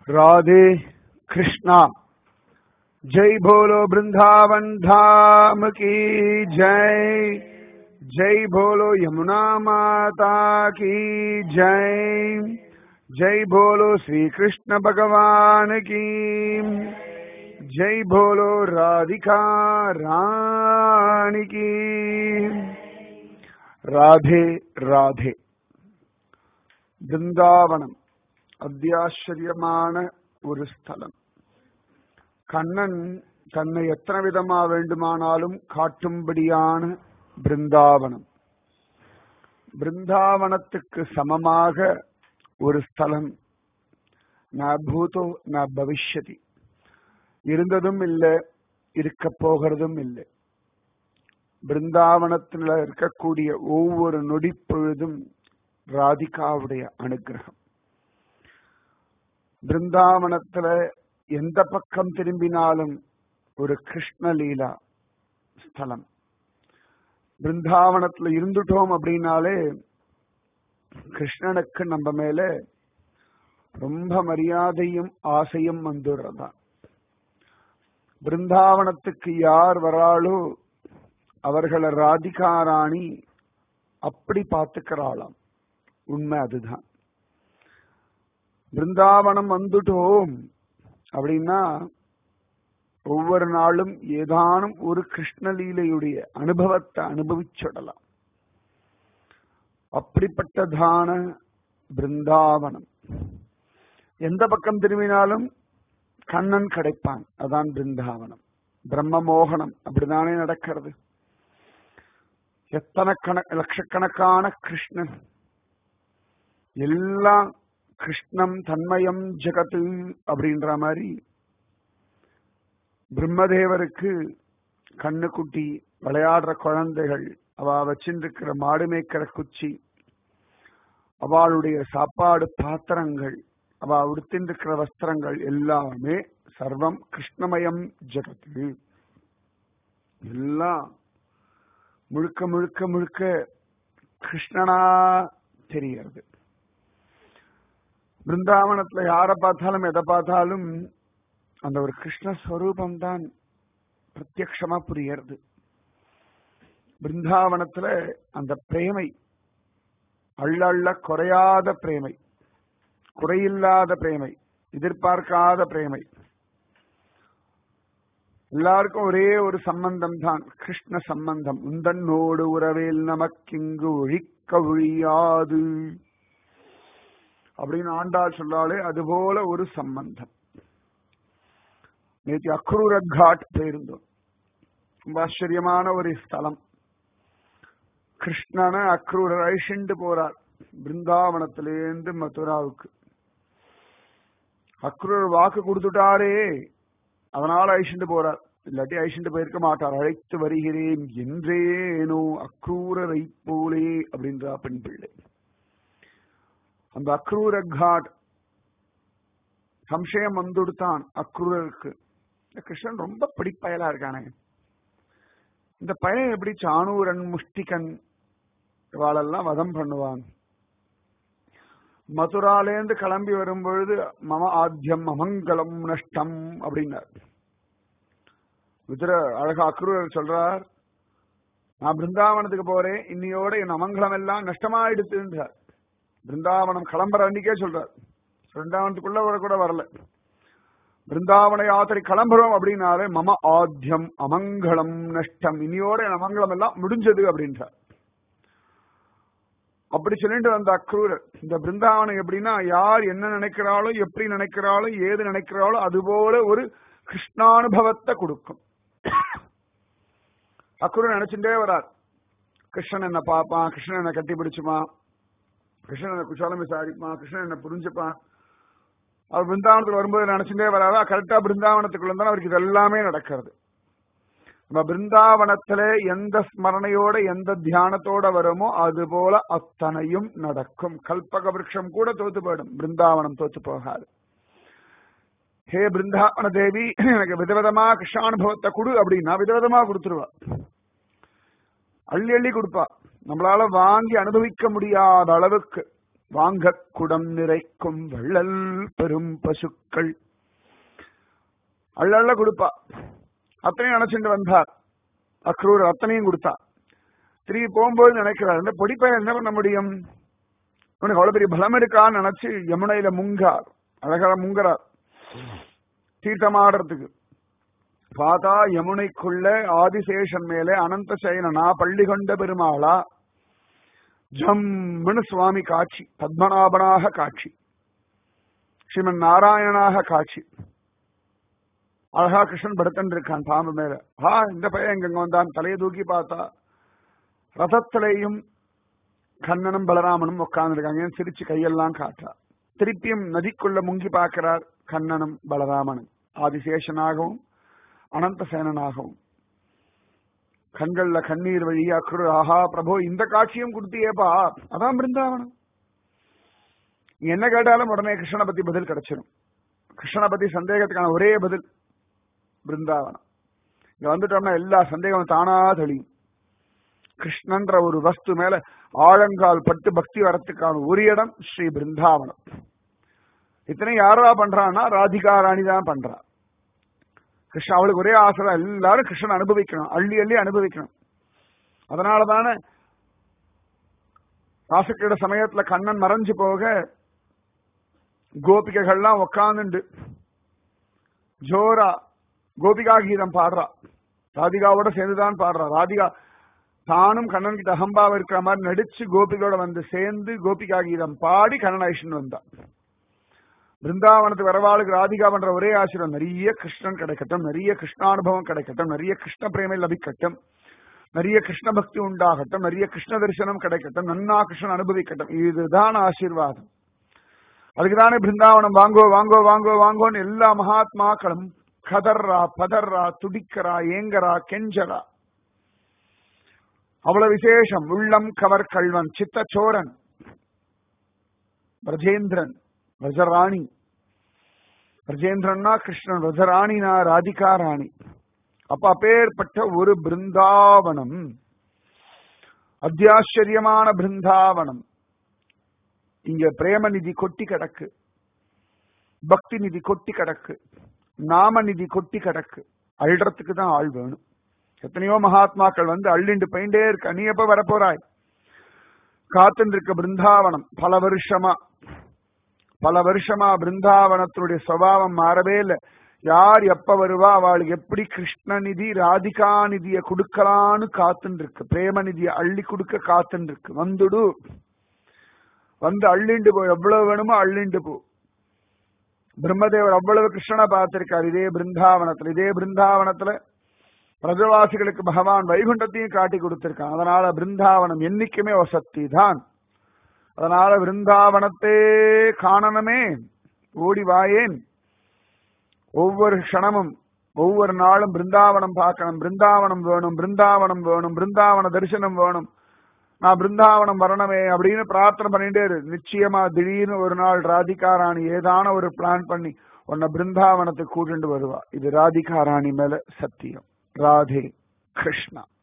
राधे कृष्णा जय बोलो वृंदावन धाम की जय जय बोलो यमुना माता की जय जय बोलो श्री कृष्ण भगवान की जय बोलो राधिका रानी की राधे राधे பிருந்தாவனம் அத்தியாச்சரியமான ஒரு ஸ்தலம் கண்ணன் தன்னை எத்தனை விதமா வேண்டுமானாலும் காட்டும்படியான பிருந்தாவனம் பிருந்தாவனத்துக்கு சமமாக ஒரு ஸ்தலம் ந பூதோ ந பவிஷ்யதி இருந்ததும் இல்லை இருக்க போகிறதும் இல்லை பிருந்தாவனத்தில் இருக்கக்கூடிய ஒவ்வொரு நொடி பொழுதும் ராதிகாவுடைய அனுகிரகம் பிருந்தாவனத்துல எந்த பக்கம் திரும்பினாலும் ஒரு கிருஷ்ணலீலா ஸ்தலம் பிருந்தாவனத்துல இருந்துட்டோம் அப்படின்னாலே கிருஷ்ணனுக்கு நம்ம மேல ரொம்ப மரியாதையும் ஆசையும் வந்துடுறதா பிருந்தாவனத்துக்கு யார் வராளோ அவர்களை ராதிகாராணி அப்படி பார்த்துக்கிறாளாம் உண்மை அதுதான் பிருந்தாவனம் வந்துட்டோம் அப்படின்னா ஒவ்வொரு நாளும் ஏதானும் ஒரு கிருஷ்ணலீலையுடைய அனுபவத்தை அனுபவிச்சுடலாம் அப்படிப்பட்டதான பிருந்தாவனம் எந்த பக்கம் திரும்பினாலும் கண்ணன் கிடைப்பான் அதான் பிருந்தாவனம் பிரம்ம மோகனம் அப்படிதானே நடக்கிறது எத்தனை கண லட்சக்கணக்கான கிருஷ்ணன் எல்லாம் கிருஷ்ணம் தன்மயம் ஜெகத்து அப்படின்ற மாதிரி பிரம்மதேவருக்கு கண்ணுக்குட்டி விளையாடுற குழந்தைகள் அவ வச்சிருக்கிற மாடு மேய்க்கிற குச்சி அவளுடைய சாப்பாடு பாத்திரங்கள் அவ உடுத்திருக்கிற வஸ்திரங்கள் எல்லாமே சர்வம் கிருஷ்ணமயம் ஜெகத்து எல்லாம் முழுக்க முழுக்க முழுக்க கிருஷ்ணனா தெரியறது பிருந்தாவனத்துல யாரை பார்த்தாலும் எதை பார்த்தாலும் அந்த ஒரு கிருஷ்ணஸ்வரூபம் தான் பிரத்யக்ஷமா புரியறது பிருந்தாவனத்துல அந்த பிரேமை அள்ள அள்ள குறையாத பிரேமை குறையில்லாத பிரேமை எதிர்பார்க்காத பிரேமை எல்லாருக்கும் ஒரே ஒரு சம்பந்தம் தான் கிருஷ்ண சம்பந்தம் உந்தன்னோடு உறவேல் நமக்கிங்கு ஒழிக்க ஒழியாது அப்படின்னு ஆண்டாள் சொல்லாலே அதுபோல ஒரு சம்பந்தம் நேற்று அக்ரூர காட் போயிருந்தோம் ரொம்ப ஆச்சரியமான ஒரு ஸ்தலம் கிருஷ்ணனை அக்ரூரர் அழிச்சுண்டு போறார் பிருந்தாவனத்திலேருந்து மதுராவுக்கு அக்ரூரர் வாக்கு கொடுத்துட்டாரே அதனால அழிச்சுண்டு போறார் இல்லாட்டி அழிச்சுண்டு போயிருக்க மாட்டார் அழைத்து வருகிறேன் என்றேனோ அக்ரூரரை போலே அப்படின்றா பெண் பிள்ளை அந்த அக்ரூர காட் சம்சயம் வந்துடுத்தான் அக்ரூரருக்கு கிருஷ்ணன் ரொம்ப பிடிப்பயலா இருக்கானே இந்த பையன் எப்படி சாணூரன் முஷ்டிகன் இவாளெல்லாம் வதம் பண்ணுவான் மதுராலேந்து கிளம்பி வரும்பொழுது மம ஆத்தியம் அமங்கலம் நஷ்டம் அப்படின்னார் விதுர அழகா அக்ரூரர் சொல்றார் நான் பிருந்தாவனத்துக்கு போறேன் இன்னையோட என் அமங்கலம் எல்லாம் நஷ்டமாயிடுத்துன்றார் பிருந்தாவனம் கிளம்புற அன்னைக்கே சொல்றார் பிருந்தாவனத்துக்குள்ள வர கூட வரல பிருந்தாவன யாத்திரை கிளம்புறோம் அப்படின்னாலே மம ஆத்தியம் அமங்கலம் நஷ்டம் இனியோட என் அமங்கலம் எல்லாம் முடிஞ்சது அப்படின்றார் அப்படி சொல்லிட்டு வந்த அக்ரூரர் இந்த பிருந்தாவனம் எப்படின்னா யார் என்ன நினைக்கிறாளோ எப்படி நினைக்கிறாளோ ஏது நினைக்கிறாளோ அதுபோல ஒரு கிருஷ்ணானுபவத்தை கொடுக்கும் அக்ரூரர் நினைச்சுட்டே வரார் கிருஷ்ணன் என்ன பார்ப்பான் கிருஷ்ணன் என்ன கட்டி பிடிச்சுமா கிருஷ்ணன் என்ன குஷாலம் விசாரிப்பான் கிருஷ்ணன் என்ன புரிஞ்சுப்பான் அவர் பிருந்தாவனத்துக்கு வரும்போது நினைச்சுட்டே வராதா கரெக்டா பிருந்தாவனத்துக்குள்ள இருந்தாலும் அவருக்கு இது எல்லாமே நடக்கிறது நம்ம பிருந்தாவனத்துல எந்த ஸ்மரணையோட எந்த தியானத்தோட வருமோ அது போல அத்தனையும் நடக்கும் கல்பக விருட்சம் கூட தோத்து போயிடும் பிருந்தாவனம் தோத்து போகாது ஹே பிருந்தாவன தேவி எனக்கு விதவிதமா கிருஷ்ணானுபவத்தை கொடு அப்படின்னா விதவிதமா கொடுத்துருவா அள்ளி அள்ளி கொடுப்பா நம்மளால வாங்கி அனுபவிக்க முடியாத அளவுக்கு வாங்க குடம் நிறைக்கும் வள்ளல் பெரும் பசுக்கள் அள்ளள்ள கொடுப்பா அத்தனையும் நினைச்சுட்டு வந்தார் அக்ரூர் அத்தனையும் கொடுத்தா திரும்பி போகும்போது நினைக்கிறார் இந்த பொடிப்பையன் என்ன பண்ண முடியும் உனக்கு அவ்வளவு பெரிய பலம் இருக்கான்னு நினைச்சு யமுனையில முங்கார் அழகா முங்குறார் தீர்த்தமாடுறதுக்கு பார்த்தா யமுனைக்குள்ள ஆதிசேஷன் மேலே அனந்த சயனனா பள்ளி கொண்ட பெருமாளா ஜம்முன்னு சுவாமி காட்சி பத்மநாபனாக காட்சி ஸ்ரீமன் நாராயணனாக காட்சி அழகா கிருஷ்ணன் படுத்தன் இருக்கான் பாம்பு மேல ஹா இந்த பையன் எங்க வந்தான் தலையை தூக்கி பார்த்தா ரதத்திலையும் கண்ணனும் பலராமனும் உட்கார்ந்துருக்காங்க சிரிச்சு கையெல்லாம் காட்டா திருப்பியும் நதிக்குள்ள முங்கி பார்க்கிறார் கண்ணனும் பலராமனும் ஆதிசேஷனாகவும் அனந்த சேனனாகவும் கண்கள்ல கண்ணீர் வழியா குரு ஆஹா பிரபு இந்த காட்சியும் கொடுத்தியேப்பா அதான் பிருந்தாவனம் நீ என்ன கேட்டாலும் உடனே கிருஷ்ணனை பத்தி பதில் கிடைச்சிடும் கிருஷ்ணனை பத்தி சந்தேகத்துக்கான ஒரே பதில் பிருந்தாவனம் இங்க வந்துட்டோம்னா எல்லா சந்தேகமும் தானா தெளியும் கிருஷ்ணன்ற ஒரு வஸ்து மேல ஆழங்கால் பட்டு பக்தி வரத்துக்கான ஒரு இடம் ஸ்ரீ பிருந்தாவனம் இத்தனை யாரா பண்றான்னா ராதிகா ராணி தான் பண்றா கிருஷ்ணன் அவளுக்கு ஒரே ஆசை தான் எல்லாரும் கிருஷ்ணன் அனுபவிக்கணும் அள்ளி அள்ளி அனுபவிக்கணும் அதனால தானே ராசக்கிட சமயத்துல கண்ணன் மறைஞ்சு போக கோபிகைகள்லாம் உக்காந்துண்டு ஜோரா கோபிகா கீதம் பாடுறா ராதிகாவோட சேர்ந்துதான் பாடுறா ராதிகா தானும் கண்ணன் கிட்ட அகம்பாவ இருக்கிற மாதிரி நடிச்சு கோபிகளோட வந்து சேர்ந்து கோபிகா கீதம் பாடி கண்ணன் ஐஷன் வந்தா பிருந்தாவனத்துக்கு வரவாளுக்கு ராதிகா பண்ற ஒரே ஆசிரியம் நிறைய கிருஷ்ணன் கிடைக்கட்டும் நிறைய கிருஷ்ணானுபவம் கிடைக்கட்டும் நிறைய கிருஷ்ண பிரேமை லபிக்கட்டும் நிறைய கிருஷ்ண பக்தி உண்டாகட்டும் நிறைய கிருஷ்ண தரிசனம் கிடைக்கட்டும் நன்னா கிருஷ்ணன் அனுபவிக்கட்டும் இதுதான் ஆசீர்வாதம் அதுக்குதானே பிருந்தாவனம் வாங்கோ வாங்கோ வாங்கோ வாங்கோன்னு எல்லா மகாத்மாக்களும் கதர்றா பதர்றா துடிக்கிறா ஏங்கரா கெஞ்சரா அவ்வளவு விசேஷம் உள்ளம் கவர் கல்வன் சித்தச்சோரன் பிரஜேந்திரன் பிரஜராணி பிரஜேந்திரன்னா கிருஷ்ணன் பிரஜராணினா ராதிகா ராணி அப்ப அப்பேற்பட்ட ஒரு பிருந்தாவனம் அத்தியாச்சரியமான பிருந்தாவனம் இங்க பிரேம நிதி கொட்டி கிடக்கு பக்தி நிதி கொட்டி கிடக்கு நாம நிதி கொட்டி கிடக்கு அள்ளுறதுக்கு தான் ஆள் வேணும் எத்தனையோ மகாத்மாக்கள் வந்து அள்ளிண்டு போயிட்டே இருக்க நீ எப்ப வரப்போறாய் காத்துன்னு இருக்க பிருந்தாவனம் பல வருஷமா பல வருஷமா பிருந்தாவனத்தினுடைய சுவாவம் மாறவே இல்லை யார் எப்ப வருவா அவளுக்கு எப்படி கிருஷ்ண நிதி ராதிகா நிதிய கொடுக்கலான்னு காத்துன்னு இருக்கு பிரேம நிதியை அள்ளி கொடுக்க காத்துன்னு இருக்கு வந்துடு வந்து அள்ளிண்டு போ எவ்வளவு வேணுமோ அள்ளிண்டு போ பிரம்மதேவர் அவ்வளவு கிருஷ்ணனை பார்த்திருக்கார் இதே பிருந்தாவனத்துல இதே பிருந்தாவனத்துல பிரஜவாசிகளுக்கு பகவான் வைகுண்டத்தையும் காட்டி கொடுத்திருக்கான் அதனால பிருந்தாவனம் என்னைக்குமே வசத்தி தான் அதனால பிருந்தாவனத்தே காணனமே ஓடி வாயேன் ஒவ்வொரு க்ஷணமும் ஒவ்வொரு நாளும் பிருந்தாவனம் பார்க்கணும் பிருந்தாவனம் வேணும் பிருந்தாவனம் வேணும் பிருந்தாவன தரிசனம் வேணும் நான் பிருந்தாவனம் வரணுமே அப்படின்னு பிரார்த்தனை பண்ணிட்டே இரு நிச்சயமா திடீர்னு ஒரு நாள் ராதிகா ராணி ஏதான ஒரு பிளான் பண்ணி உன்னை பிருந்தாவனத்துக்கு கூட்டிட்டு வருவா இது ராதிகா ராணி மேல சத்தியம் ராதே கிருஷ்ணா